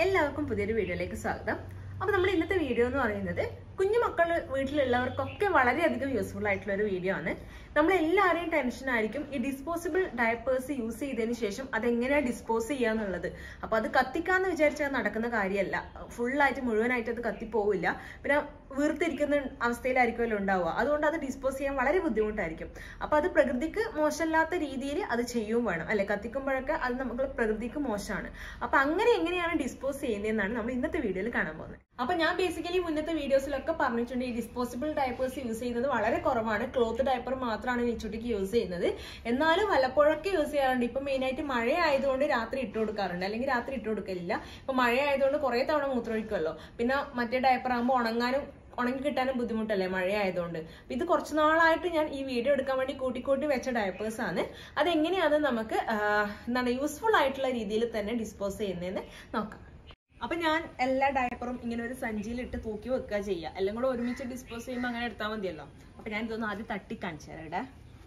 എല്ലാവർക്കും പുതിയൊരു വീഡിയോയിലേക്ക് സ്വാഗതം അപ്പോൾ നമ്മൾ ഇന്നത്തെ വീഡിയോ എന്ന് പറയുന്നത് കുഞ്ഞു മക്കൾ വീട്ടിലുള്ളവർക്കൊക്കെ വളരെയധികം യൂസ്ഫുൾ ആയിട്ടുള്ള ഒരു വീഡിയോ ആണ് നമ്മൾ എല്ലാവരെയും ടെൻഷൻ ആയിരിക്കും ഈ ഡിസ്പോസിബിൾ ഡയപ്പേഴ്സ് യൂസ് ചെയ്തതിന് ശേഷം അതെങ്ങനെയാണ് ഡിസ്പോസ് ചെയ്യാന്നുള്ളത് അപ്പോൾ അത് കത്തിക്കാന്ന് വിചാരിച്ചാൽ നടക്കുന്ന കാര്യമല്ല ഫുള്ളായിട്ട് മുഴുവനായിട്ട് അത് കത്തിപ്പോവില്ല പിന്നെ വീർത്തിരിക്കുന്ന അവസ്ഥയിലായിരിക്കുമല്ലോ ഉണ്ടാവുക അതുകൊണ്ട് അത് ഡിസ്പോസ് ചെയ്യാൻ വളരെ ബുദ്ധിമുട്ടായിരിക്കും അപ്പോൾ അത് പ്രകൃതിക്ക് മോശമല്ലാത്ത രീതിയിൽ അത് ചെയ്യുകയും വേണം അല്ലെ കത്തിക്കുമ്പോഴൊക്കെ അത് നമുക്ക് പ്രകൃതിക്ക് മോശമാണ് അപ്പൊ അങ്ങനെ എങ്ങനെയാണ് ഡിസ്പോസ് ചെയ്യുന്നതെന്നാണ് നമ്മൾ ഇന്നത്തെ വീഡിയോയിൽ കാണാൻ പോകുന്നത് അപ്പൊ ഞാൻ ബേസിക്കലി മുന്നത്തെ വീഡിയോസിലൊക്കെ പറഞ്ഞിട്ടുണ്ട് ഈ ഡിസ്പോസിബിൾ ഡയപ്പേഴ്സ് യൂസ് ചെയ്യുന്നത് വളരെ കുറവാണ് ക്ലോത്ത് ഡയപ്പർ മാത്രമാണ് നിച്ചുട്ടിക്ക് യൂസ് ചെയ്യുന്നത് എന്നാലും വല്ലപ്പോഴൊക്കെ യൂസ് ചെയ്യാറുണ്ട് ഇപ്പൊ മെയിൻ ആയിട്ട് മഴ ആയതുകൊണ്ട് രാത്രി ഇട്ട് കൊടുക്കാറുണ്ട് അല്ലെങ്കിൽ രാത്രി ഇട്ട് കൊടുക്കലില്ല ഇപ്പൊ മഴ ആയതുകൊണ്ട് കുറെ തവണ മൂത്രമൊഴിക്കുമല്ലോ പിന്നെ മറ്റേ ഡയപ്പർ ആകുമ്പോൾ ഉണങ്ങാനും ഉണങ്ങി കിട്ടാനും ബുദ്ധിമുട്ടല്ലേ മഴ ആയതുകൊണ്ട് അപ്പൊ ഇത് കുറച്ച് നാളായിട്ട് ഞാൻ ഈ വീഡിയോ എടുക്കാൻ വേണ്ടി കൂട്ടിക്കൂട്ടി വെച്ച ഡയപ്പേഴ്സ് ആണ് അതെങ്ങനെയാണ് നമുക്ക് ആ, എന്താണ് യൂസ്ഫുൾ ആയിട്ടുള്ള രീതിയിൽ തന്നെ ഡിസ്പോസ് ചെയ്യുന്നതെന്ന് നോക്കാം അപ്പൊ ഞാൻ എല്ലാ ഡയപ്പറും ഇങ്ങനെ ഒരു സഞ്ചിയിൽ ഇട്ട് തൂക്കി വെക്കുക ചെയ്യുക എല്ലാം കൂടെ ഒരുമിച്ച് ഡിസ്പോസ് ചെയ്യുമ്പോൾ അങ്ങനെ എടുത്താൽ മതിയല്ലോ അപ്പൊ ഞാൻ ഇതൊന്ന് ആദ്യം തട്ടി കാണിച്ചു തരാം ഇവിടെ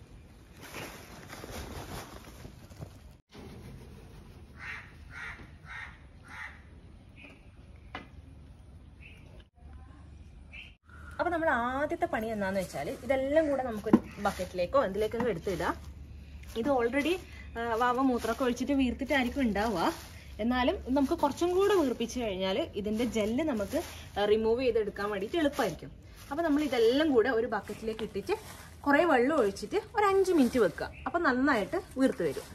അപ്പൊ നമ്മൾ ആദ്യത്തെ പണി എന്താന്ന് വെച്ചാൽ ഇതെല്ലാം കൂടെ നമുക്കൊരു ബക്കറ്റിലേക്കോ എന്തിലേക്കൊക്കെ എടുത്തിടാം ഇത് ഓൾറെഡി വാവ മൂത്രമൊക്കെ ഒഴിച്ചിട്ട് വീർത്തിട്ടായിരിക്കും ഉണ്ടാവുക എന്നാലും ഇത് നമുക്ക് കുറച്ചും കൂടെ വീർപ്പിച്ച് കഴിഞ്ഞാൽ ഇതിന്റെ ജെല്ല് നമുക്ക് റിമൂവ് ചെയ്തെടുക്കാൻ വേണ്ടിയിട്ട് എളുപ്പമായിരിക്കും അപ്പൊ നമ്മൾ ഇതെല്ലാം കൂടെ ഒരു ബക്കറ്റിലേക്ക് ഇട്ടിട്ട് കുറേ വെള്ളം ഒഴിച്ചിട്ട് ഒരു അഞ്ച് മിനിറ്റ് വെക്കുക അപ്പൊ നന്നായിട്ട് വീർത്ത് വരും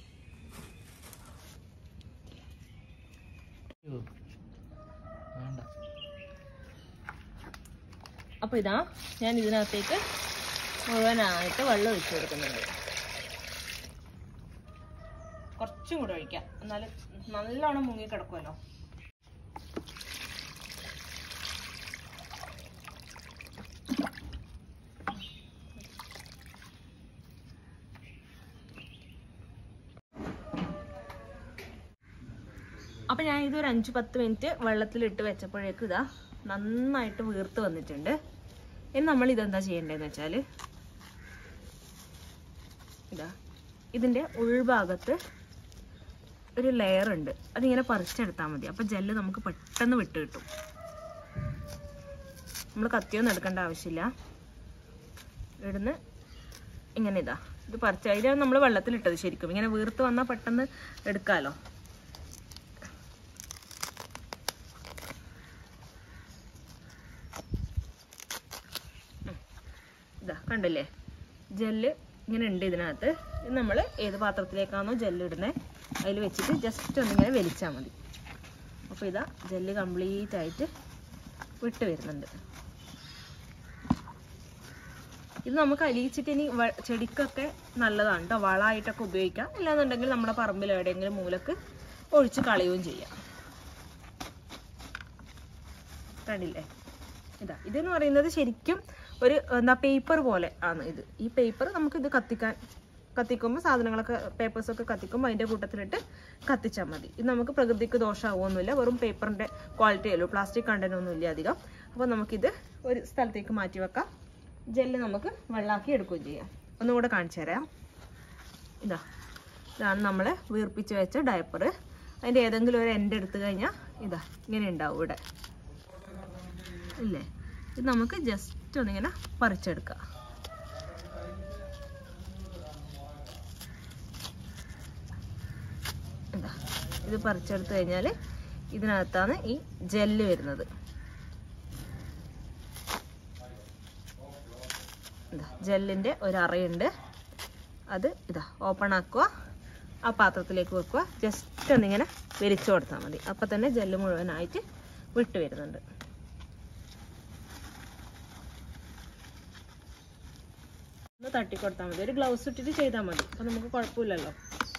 വേണ്ട അപ്പൊ ഇതാ ഞാൻ ഇതിനകത്തേക്ക് മുഴുവനായിട്ട് വെള്ളം ഒഴിച്ചു കൊടുക്കുന്നുണ്ട് കുറച്ചും കൂടെ ഒഴിക്കാം എന്നാലും നല്ലോണം മുങ്ങി കിടക്കുമല്ലോ അപ്പൊ ഞാൻ ഇതൊരു അഞ്ച് പത്ത് മിനിറ്റ് വെള്ളത്തിലിട്ട് വെച്ചപ്പോഴേക്കും ഇതാ നന്നായിട്ട് വീർത്ത് വന്നിട്ടുണ്ട് ഇനി നമ്മൾ ഇതെന്താ ചെയ്യേണ്ടതെന്ന് വെച്ചാൽ ഇതാ ഇതിന്റെ ഉൾഭാഗത്ത് ഒരു ലെയർ ഉണ്ട് അതിങ്ങനെ പറിച്ചെടുത്താൽ മതി അപ്പൊ ജെല്ല് നമുക്ക് പെട്ടെന്ന് വിട്ട് കിട്ടും നമ്മൾ കത്തിയൊന്നും എടുക്കേണ്ട ആവശ്യമില്ല ഇവിടുന്ന് ഇങ്ങനെ ഇതാ ഇത് പറിച്ച അതിലാണ് നമ്മൾ വെള്ളത്തിലിട്ടത് ശരിക്കും ഇങ്ങനെ വീർത്ത് വന്നാൽ പെട്ടെന്ന് എടുക്കാലോ ഇതാ കണ്ടില്ലേ ജെല്ല് ഇങ്ങനെ ഉണ്ട് ഇതിനകത്ത് ഇത് നമ്മൾ ഏത് പാത്രത്തിലേക്കാണോ ജെല്ല് ഇടുന്നത് അതിൽ വെച്ചിട്ട് ജസ്റ്റ് ഒന്നിങ്ങനെ വലിച്ചാൽ മതി അപ്പോൾ ഇതാ ജെല്ല് കംപ്ലീറ്റ് ആയിട്ട് വിട്ട് വരുന്നുണ്ട് ഇത് നമുക്ക് അലിയിച്ചിട്ട് ഇനി വ- ചെടിക്കൊക്കെ നല്ലതാണ് കേട്ടോ വളമായിട്ടൊക്കെ ഉപയോഗിക്കാം അല്ലാന്നുണ്ടെങ്കിൽ നമ്മുടെ പറമ്പിൽ എവിടെയെങ്കിലും മൂലക്ക് ഒഴിച്ച് കളയുകയും ചെയ്യാം കണ്ടില്ലേ ഇതാ ഇതെന്ന് പറയുന്നത് ശരിക്കും ഒരു എന്താ പേപ്പർ പോലെ ആണ് ഇത് ഈ പേപ്പർ നമുക്ക് ഇത് കത്തിക്കാൻ കത്തിക്കുമ്പോൾ സാധനങ്ങളൊക്കെ പേപ്പേഴ്സൊക്കെ കത്തിക്കുമ്പോൾ അതിൻ്റെ കൂട്ടത്തിലിട്ട് കത്തിച്ചാൽ മതി ഇത് നമുക്ക് പ്രകൃതിക്ക് ദോഷമാവുമൊന്നുമില്ല വെറും പേപ്പറിൻ്റെ ക്വാളിറ്റി അല്ലോ പ്ലാസ്റ്റിക് കണ്ടന്റ് ഒന്നും ഇല്ല അധികം അപ്പോൾ നമുക്കിത് ഒരു സ്ഥലത്തേക്ക് മാറ്റി വെക്കാം ജെല്ല് നമുക്ക് വെള്ളാക്കി എടുക്കുകയും ചെയ്യാം ഒന്നുകൂടെ കാണിച്ചു തരാം ഇതാ ഇതാണ് നമ്മൾ വീർപ്പിച്ച് വെച്ച ഡയപ്പർ അതിൻ്റെ ഏതെങ്കിലും ഒരു എൻഡ് എടുത്തു കഴിഞ്ഞാൽ ഇതാ ഇങ്ങനെ ഉണ്ടാവും ഇവിടെ ഇല്ലേ ഇത് നമുക്ക് ജസ്റ്റ് ഒന്നിങ്ങനെ പറിച്ചെടുക്കാം ഇതാ ഇത് പറിച്ചെടുത്ത് കഴിഞ്ഞാൽ ഇതിനകത്താണ് ഈ ജെല്ല് വരുന്നത് ഇതാ ജെല്ലിൻ്റെ ഒരു അറയുണ്ട് അത് ഇതാ ഓപ്പൺ ആക്കുക ആ പാത്രത്തിലേക്ക് വെക്കുക ജസ്റ്റ് ഒന്നിങ്ങനെ വലിച്ചു കൊടുത്താൽ മതി അപ്പം തന്നെ ജെല്ല് മുഴുവനായിട്ട് വിട്ട് വരുന്നുണ്ട് ഒന്ന് തട്ടിക്കൊടുത്താൽ മതി ഒരു ഗ്ലൗസ് ഇട്ടിട്ട് ചെയ്താൽ മതി അപ്പം നമുക്ക് കുഴപ്പമില്ലല്ലോ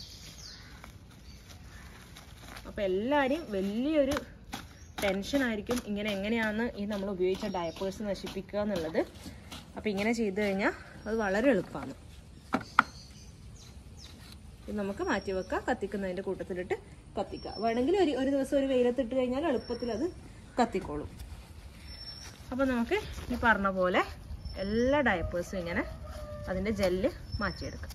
അപ്പം എല്ലാവരെയും വലിയൊരു ടെൻഷൻ ആയിരിക്കും ഇങ്ങനെ എങ്ങനെയാണ് ഈ നമ്മൾ ഉപയോഗിച്ച ഡയപ്പേഴ്സ് നശിപ്പിക്കുക എന്നുള്ളത് അപ്പം ഇങ്ങനെ ചെയ്തു കഴിഞ്ഞാൽ അത് വളരെ എളുപ്പമാണ് ഇത് നമുക്ക് മാറ്റി വെക്കാം കത്തിക്കുന്നതിൻ്റെ കൂട്ടത്തിലിട്ട് കത്തിക്കുക വേണമെങ്കിൽ ഒരു ഒരു ദിവസം ഒരു വെയിലത്തിട്ട് കഴിഞ്ഞാൽ എളുപ്പത്തിൽ അത് കത്തിക്കോളും അപ്പോൾ നമുക്ക് ഈ പറഞ്ഞ പോലെ എല്ലാ ഡയപ്പേഴ്സും ഇങ്ങനെ അതിൻ്റെ ജെല്ല് മാറ്റിയെടുക്കാം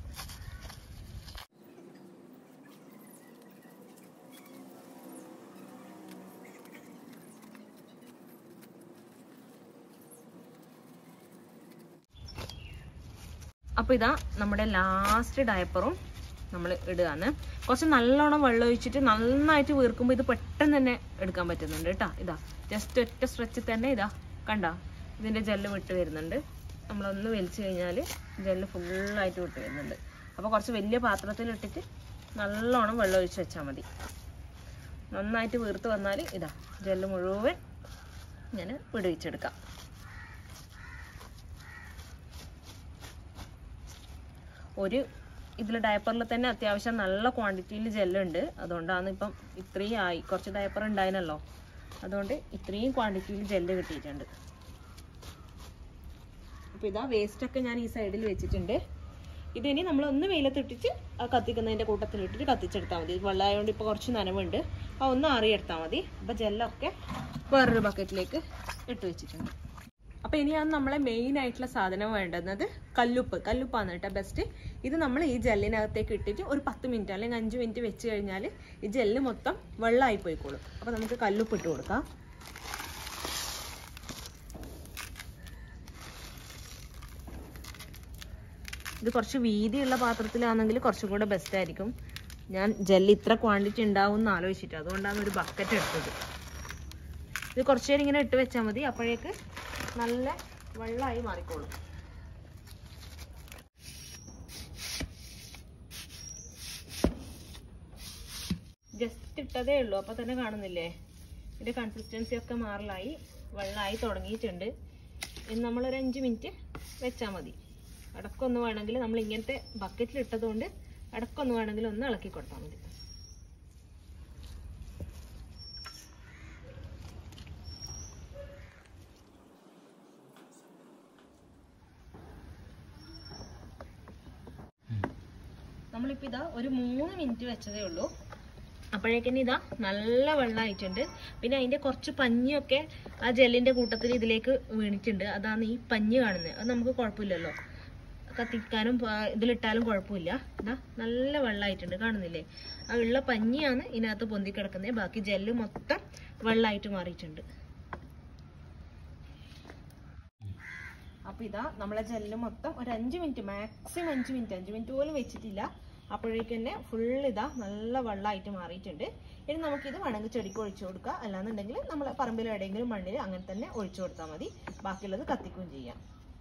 അപ്പോൾ ഇതാ നമ്മുടെ ലാസ്റ്റ് ഡയപ്പറും നമ്മൾ ഇടുകയാണ് കുറച്ച് നല്ലോണം വെള്ളം ഒഴിച്ചിട്ട് നന്നായിട്ട് വീർക്കുമ്പോൾ ഇത് പെട്ടെന്ന് തന്നെ എടുക്കാൻ പറ്റുന്നുണ്ട് കേട്ടോ ഇതാ ജസ്റ്റ് ഒറ്റ സ്ട്രെച്ചിൽ തന്നെ ഇതാ കണ്ട ഇതിൻ്റെ ജെല്ല് വിട്ട് വരുന്നുണ്ട് നമ്മളൊന്ന് വലിച്ചു കഴിഞ്ഞാൽ ജെല്ല് ഫുള്ളായിട്ട് വിട്ട് വരുന്നുണ്ട് അപ്പോൾ കുറച്ച് വലിയ പാത്രത്തിലിട്ടിട്ട് നല്ലോണം വെള്ളം ഒഴിച്ച് വെച്ചാൽ മതി നന്നായിട്ട് വീർത്ത് വന്നാൽ ഇതാ ജെല്ല് മുഴുവൻ ഇങ്ങനെ വിടുവിച്ചെടുക്കാം ഒരു ഇതിൽ ഡയപ്പറിൽ തന്നെ അത്യാവശ്യം നല്ല ക്വാണ്ടിറ്റിയിൽ ജെല്ലുണ്ട് അതുകൊണ്ടാണ് ഇപ്പം ഇത്രയും ആയി കുറച്ച് ഡയപ്പർ ഉണ്ടായിരുന്നല്ലോ അതുകൊണ്ട് ഇത്രയും ക്വാണ്ടിറ്റിയിൽ ജെല്ല് കിട്ടിയിട്ടുണ്ട് അപ്പോൾ ഇതാ വേസ്റ്റൊക്കെ ഞാൻ ഈ സൈഡിൽ വെച്ചിട്ടുണ്ട് ഇതിനി നമ്മളൊന്ന് വെയിലത്തിട്ടിട്ട് ആ കത്തിക്കുന്നതിൻ്റെ കൂട്ടത്തിലിട്ടിട്ട് കത്തിച്ചെടുത്താൽ മതി വെള്ളമായതുകൊണ്ട് ഇപ്പോൾ കുറച്ച് നനവുണ്ട് അപ്പോൾ ഒന്ന് അറിയെടുത്താൽ മതി അപ്പോൾ ജെല്ലൊക്കെ വേറൊരു ബക്കറ്റിലേക്ക് ഇട്ട് വെച്ചിട്ടുണ്ട് അപ്പോൾ ഇനിയാണ് നമ്മളെ മെയിൻ ആയിട്ടുള്ള സാധനം വേണ്ടുന്നത് കല്ലുപ്പ് കല്ലുപ്പാണ് കേട്ടോ ബെസ്റ്റ് ഇത് നമ്മൾ ഈ ജെല്ലിനകത്തേക്ക് ഇട്ടിട്ട് ഒരു പത്ത് മിനിറ്റ് അല്ലെങ്കിൽ അഞ്ച് മിനിറ്റ് വെച്ച് കഴിഞ്ഞാൽ ഈ ജെല്ല് മൊത്തം വെള്ളമായി പോയിക്കോളും അപ്പോൾ നമുക്ക് കല്ലുപ്പ് ഇട്ട് കൊടുക്കാം ഇത് കുറച്ച് വീതിയുള്ള പാത്രത്തിലാണെങ്കിൽ കുറച്ചും കൂടെ ബെസ്റ്റ് ആയിരിക്കും ഞാൻ ജെല്ല് ഇത്ര ക്വാണ്ടിറ്റി ഉണ്ടാവും എന്ന് ആലോചിച്ചിട്ട് അതുകൊണ്ടാണ് ഒരു ബക്കറ്റ് എടുത്തത് ഇത് കുറച്ച് നേരം ഇങ്ങനെ ഇട്ട് വെച്ചാൽ മതി അപ്പോഴേക്ക് നല്ല വെള്ളമായി മാറിക്കോളും ജസ്റ്റ് ഇട്ടതേ ഉള്ളൂ അപ്പോൾ തന്നെ കാണുന്നില്ലേ ഇതിൻ്റെ കൺസിസ്റ്റൻസി ഒക്കെ മാറലായി വെള്ളമായി തുടങ്ങിയിട്ടുണ്ട് ഇനി നമ്മളൊരു അഞ്ച് മിനിറ്റ് വെച്ചാൽ മതി ഇടക്കൊന്ന് വേണമെങ്കിൽ നമ്മൾ ഇങ്ങനത്തെ ബക്കറ്റിൽ ഇട്ടതുകൊണ്ട് ഇടക്കൊന്ന് വേണമെങ്കിൽ ഒന്ന് ഇളക്കി കൊടുത്താൽ മതി നമ്മളിപ്പോൾ ഇതാ ഒരു മൂന്ന് മിനിറ്റ് വെച്ചതേ ഉള്ളൂ അപ്പോഴേക്കും ഇതാ നല്ല വെള്ളമായിട്ടുണ്ട് പിന്നെ അതിൻ്റെ കുറച്ച് പഞ്ഞിയൊക്കെ ആ ജെല്ലിൻ്റെ കൂട്ടത്തിൽ ഇതിലേക്ക് വീണിട്ടുണ്ട് അതാണ് ഈ പഞ്ഞി കാണുന്നത് അത് നമുക്ക് കുഴപ്പമില്ലല്ലോ കത്തിക്കാനും പ- ഇതിലിട്ടാലും കുഴപ്പമില്ല ഇതാ നല്ല വെള്ളമായിട്ടുണ്ട് കാണുന്നില്ലേ ആ ഉള്ള പഞ്ഞിയാണ് ഇതിനകത്ത് പൊന്തി കിടക്കുന്നത് ബാക്കി ജെല്ല് മൊത്തം വെള്ളമായിട്ട് മാറിയിട്ടുണ്ട് അപ്പൊ ഇതാ നമ്മളെ ജെല്ല് മൊത്തം ഒരു അഞ്ച് മിനിറ്റ് മാക്സിമം അഞ്ച് മിനിറ്റ് അഞ്ച് മിനിറ്റ് പോലും വെച്ചിട്ടില്ല അപ്പോഴേക്കും തന്നെ ഫുൾ ഇതാ നല്ല വെള്ളമായിട്ട് മാറിയിട്ടുണ്ട് ഇനി നമുക്കിത് വേണമെങ്കിൽ ചെടിക്ക് ഒഴിച്ചു കൊടുക്കാം അല്ലാന്നുണ്ടെങ്കിൽ നമ്മൾ പറമ്പിൽ എവിടെയെങ്കിലും മണ്ണിൽ അങ്ങനെ തന്നെ ഒഴിച്ചു കൊടുത്താൽ മതി ബാക്കിയുള്ളത് കത്തിക്കുകയും ചെയ്യാം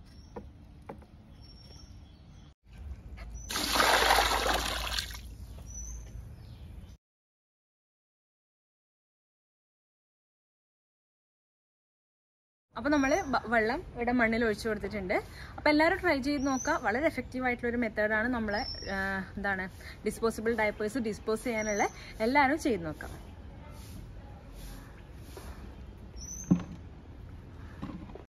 അപ്പോൾ നമ്മൾ വെള്ളം ഇവിടെ മണ്ണിൽ ഒഴിച്ചു കൊടുത്തിട്ടുണ്ട് അപ്പോൾ എല്ലാവരും ട്രൈ ചെയ്ത് നോക്കുക വളരെ എഫക്റ്റീവ് ആയിട്ടുള്ള ഒരു മെത്തേഡാണ് നമ്മളെ ആ, എന്താണ് ഡിസ്പോസിബിൾ ഡയപ്പേഴ്സ് ഡിസ്പോസ് ചെയ്യാനുള്ള എല്ലാവരും ചെയ്ത് നോക്കാം